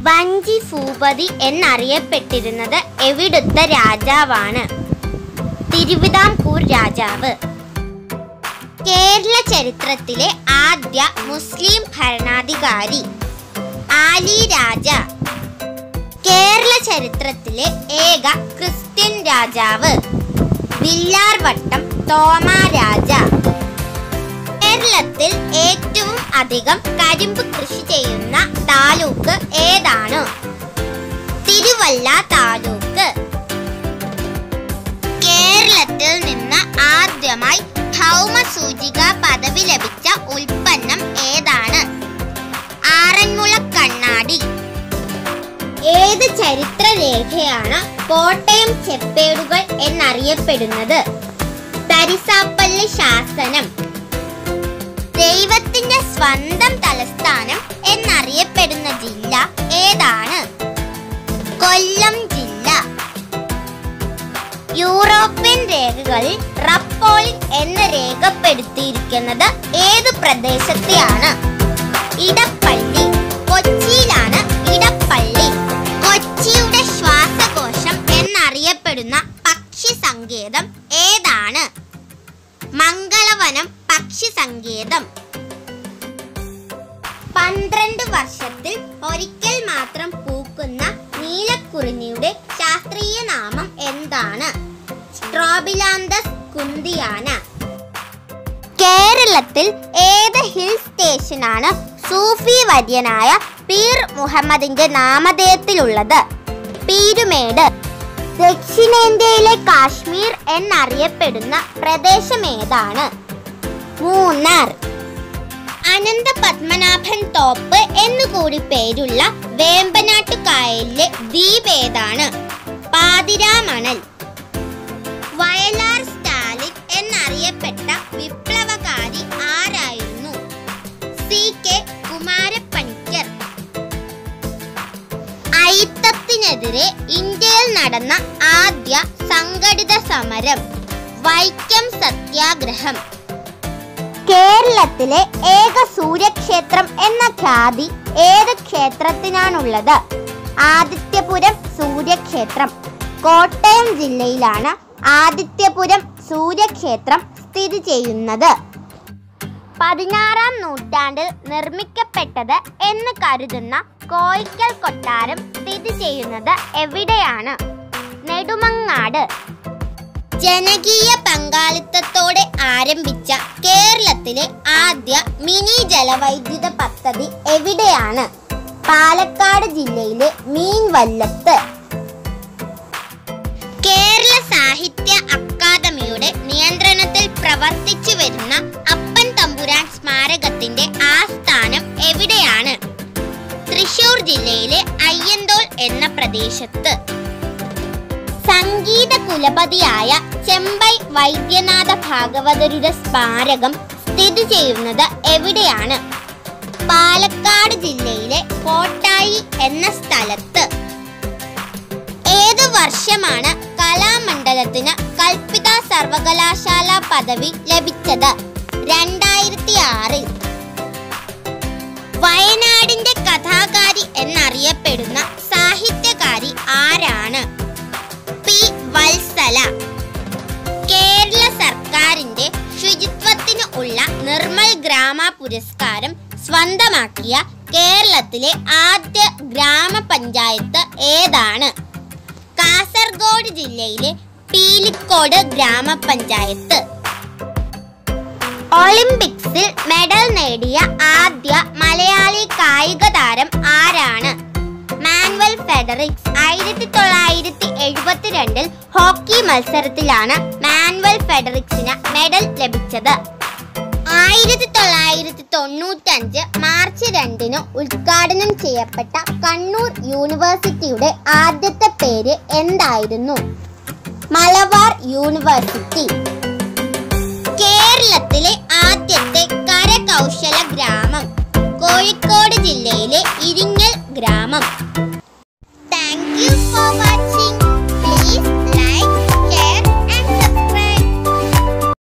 വഞ്ചി ഭൂപതി എന്നറിയപ്പെട്ടിരുന്നത് എവിടുത്തെ രാജാവാണ് തിരുവിതാംകൂർ രാജാവ് കേരള ചരിത്രത്തിലെ ആദ്യ മുസ്ലിം ഭരണാധികാരി ആലി രാജ കേരള ചരിത്രത്തിലെ ഏക ക്രിസ്ത്യൻ രാജാവ് വില്ലാർവട്ടം തോമ രാജ കേരളത്തിൽ ഏറ്റവും അധികം കരിമ്പ് കൃഷി ചെയ്യുന്ന താലൂക്ക് ഏതാണ് തിരുവല്ല താലൂക്ക് കേരളത്തിൽ നിന്ന് ആദ്യമായി ഭൗമ സൂചിക പദവി ലഭിച്ച ഉൽപ്പന്നം ഏതാണ് ആറന്മുള കണ്ണാടി ഏത് ചരിത്ര രേഖയാണ് കോട്ടയം ചെപ്പേടുകൾ എന്നറിയപ്പെടുന്നത് തരിസാപ്പള്ളി ശാസനം ദൈവത്തിന്റെ സ്വന്തം തലസ്ഥാനം എന്നറിയപ്പെടുന്ന ജില്ല ഏതാണ് കൊല്ലം ജില്ല യൂറോപ്യൻ രേഖകളിൽ റപ്പോളിംഗ് എന്ന് രേഖപ്പെടുത്തിയിരിക്കുന്നത് ഏത് പ്രദേശത്തെയാണ് ഇടപ്പള്ളി കൊച്ചിയിലാണ് ഇടപ്പള്ളി കൊച്ചിയുടെ ശ്വാസകോശം എന്നറിയപ്പെടുന്ന പക്ഷി സങ്കേതം ഏതാണ് മംഗളവനം പക്ഷി സങ്കേതം പന്ത്രണ്ട് വർഷത്തിൽ ഒരിക്കൽ മാത്രം പൂക്കുന്ന നീലക്കുറിഞ്ഞിയുടെ ശാസ്ത്രീയ നാമം എന്താണ് സ്ട്രോബിലാന്തസ് കുന്തിയാന കേരളത്തിൽ ഏത് ഹിൽ സ്റ്റേഷനാണ് സൂഫി വര്യനായ പീർ മുഹമ്മദിന്റെ നാമധേയത്തിലുള്ളത് പീരുമേട് ദക്ഷിണേന്ത്യയിലെ കാശ്മീർ എന്നറിയപ്പെടുന്ന പ്രദേശം ഏതാണ് മൂന്നാർ അനന്ത പത്മനാഭൻ തോപ്പ് എന്നുകൂടി പേരുള്ള വേമ്പനാട്ടു കായലിലെ ദ്വീപ് ഏതാണ് പാതിരാമണൽ വയലാർ സ്റ്റാലിൻ എന്നറിയപ്പെട്ട വിപ്ലവകാരി ആരായിരുന്നു സി കെ കുമാരപ്പണിക്കർ അയിത്തത്തിനെതിരെ ഇന്ത്യയിൽ നടന്ന ആദ്യ സംഘടിത സമരം വൈക്കം സത്യാഗ്രഹം കേരളത്തിലെ ഏക സൂര്യക്ഷേത്രം എന്ന ഖ്യാതി ഏത് ക്ഷേത്രത്തിനാണുള്ളത് ആദിത്യപുരം സൂര്യക്ഷേത്രം കോട്ടയം ജില്ലയിലാണ് ആദിത്യപുരം സൂര്യക്ഷേത്രം സ്ഥിതി ചെയ്യുന്നത് പതിനാറാം നൂറ്റാണ്ടിൽ നിർമ്മിക്കപ്പെട്ടത് എന്ന് കരുതുന്ന കോയിക്കൽ കൊട്ടാരം സ്ഥിതി ചെയ്യുന്നത് എവിടെയാണ് നെടുമങ്ങാട് ജനകീയ പങ്കാളിത്തത്തോടെ ആരംഭിച്ച കേരളത്തിലെ ആദ്യ മിനി ജലവൈദ്യുത പദ്ധതി എവിടെയാണ് പാലക്കാട് ജില്ലയിലെ മീൻവല്ലത്ത് കേരള സാഹിത്യ അക്കാദമിയുടെ നിയന്ത്രണത്തിൽ പ്രവർത്തിച്ചു വരുന്ന അപ്പൻ തമ്പുരാൻ സ്മാരകത്തിന്റെ ആസ്ഥാനം എവിടെയാണ് തൃശൂർ ജില്ലയിലെ അയ്യന്തോൾ എന്ന പ്രദേശത്ത് സംഗീത കുലപതിയായ ചെമ്പൈ വൈദ്യനാഥ ഭാഗവതരുടെ സ്മാരകം സ്ഥിതി ചെയ്യുന്നത് എവിടെയാണ് പാലക്കാട് ജില്ലയിലെ കോട്ടായി എന്ന സ്ഥലത്ത് ഏത് വർഷമാണ് കലാമണ്ഡലത്തിന് കൽപ്പിത സർവകലാശാല പദവി ലഭിച്ചത് രണ്ടായിരത്തി ആറിൽ വയനാടിന്റെ കഥാകാരി എന്നറിയപ്പെടുന്ന സാഹിത്യകാരി ആരാണ് പി വത്സല കേരള സർക്കാരിന്റെ ശുചിത്വത്തിന് ഉള്ള നിർമ്മൽ ഗ്രാമ പുരസ്കാരം സ്വന്തമാക്കിയ കേരളത്തിലെ ആദ്യ ഗ്രാമപഞ്ചായത്ത് ഏതാണ് കാസർഗോഡ് ജില്ലയിലെ പീലിക്കോട് ഗ്രാമപഞ്ചായത്ത് ഒളിമ്പിക്സിൽ മെഡൽ നേടിയ ആദ്യ മലയാളി കായിക താരം ആരാണ് മാനുവൽ ഫെഡറിക്സ് ആയിരത്തി തൊള്ളായിരത്തി എഴുപത്തിരണ്ടിൽ ഹോക്കി മത്സരത്തിലാണ് മാനുവൽ ഫെഡറിക്സിന് മെഡൽ ലഭിച്ചത് ആയിരത്തി തൊള്ളായിരത്തി തൊണ്ണൂറ്റഞ്ച് മാർച്ച് രണ്ടിന് ഉദ്ഘാടനം ചെയ്യപ്പെട്ട കണ്ണൂർ യൂണിവേഴ്സിറ്റിയുടെ ആദ്യത്തെ പേര് എന്തായിരുന്നു മലബാർ യൂണിവേഴ്സിറ്റി കേരളത്തിലെ ആദ്യത്തെ കരകൗശല ഗ്രാമം കോഴിക്കോട് ജില്ലയിലെ ഇരിങ്ങൽ ഗ്രാമം